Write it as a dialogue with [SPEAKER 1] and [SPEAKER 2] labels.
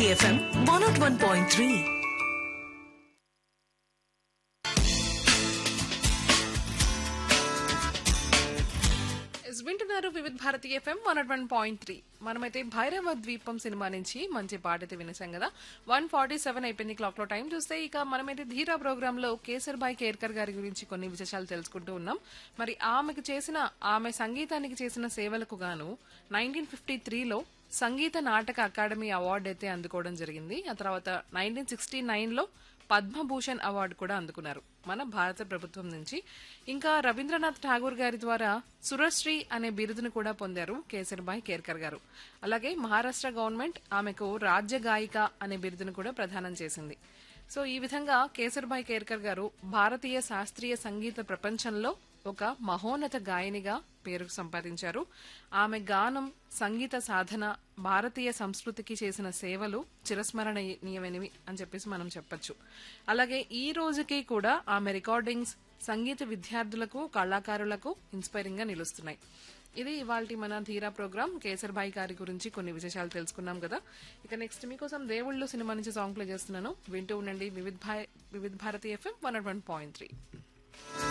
[SPEAKER 1] Bharati FM one not one point three
[SPEAKER 2] ఎస్ వింటున్నారు Vividh Bharati FM one not one point three మనమైతే భైరవ ద్వీపం సినిమా నుంచి మంచి పాట అయితే వినేసాం కదా వన్ ఫార్టీ సెవెన్ అయిపోయింది క్లాక్ లో టైం చూస్తే ఇక మనమైతే ధీరా ప్రోగ్రామ్ లో కేసర్ బాయ్ కేర్కర్ గారి గురించి కొన్ని విశేషాలు తెలుసుకుంటూ ఉన్నాం మరి ఆమెకు చేసిన ఆమె సంగీతానికి చేసిన సేవలకు గాను నైన్టీన్ ఫిఫ్టీ త్రీలో సంగీత నాటక అకాడమీ అవార్డు అయితే అందుకోవడం జరిగింది ఆ తర్వాత నైన్టీన్ సిక్స్టీ నైన్లో పద్మభూషణ్ అవార్డు కూడా అందుకున్నారు మన భారత ప్రభుత్వం నుంచి ఇంకా రవీంద్రనాథ్ ఠాగూర్ గారి ద్వారా సురశ్రీ అనే బిరుదును కూడా పొందారు కేసరిబాయ్ కేర్కర్ గారు అలాగే మహారాష్ట్ర గవర్నమెంట్ ఆమెకు రాజ్య గాయిక అనే బిరుదును కూడా ప్రదానం చేసింది సో ఈ విధంగా కేసర్బాయ్ కేర్కర్ గారు భారతీయ శాస్త్రీయ సంగీత ప్రపంచంలో ఒక మహోన్నత గాయనిగా పేరు సంపాదించారు ఆమె గానం సంగీత సాధన భారతీయ సంస్కృతికి చేసిన సేవలు చిరస్మరణీయమైనవి అని చెప్పేసి మనం చెప్పొచ్చు అలాగే ఈ రోజుకి కూడా ఆమె రికార్డింగ్స్ సంగీత విద్యార్థులకు కళాకారులకు ఇన్స్పైరింగ్ గా నిలుస్తున్నాయి ఇది ఇవాళ మన ధీరా ప్రోగ్రామ్ కేసర్బాయి గారి గురించి కొన్ని విశేషాలు తెలుసుకున్నాం కదా ఇక నెక్స్ట్ మీకోసం దేవుళ్ళు సినిమా నుంచి సాంగ్ ప్లే చేస్తున్నాను వింటూ ఉండండి Vividh Bharati FM one one point three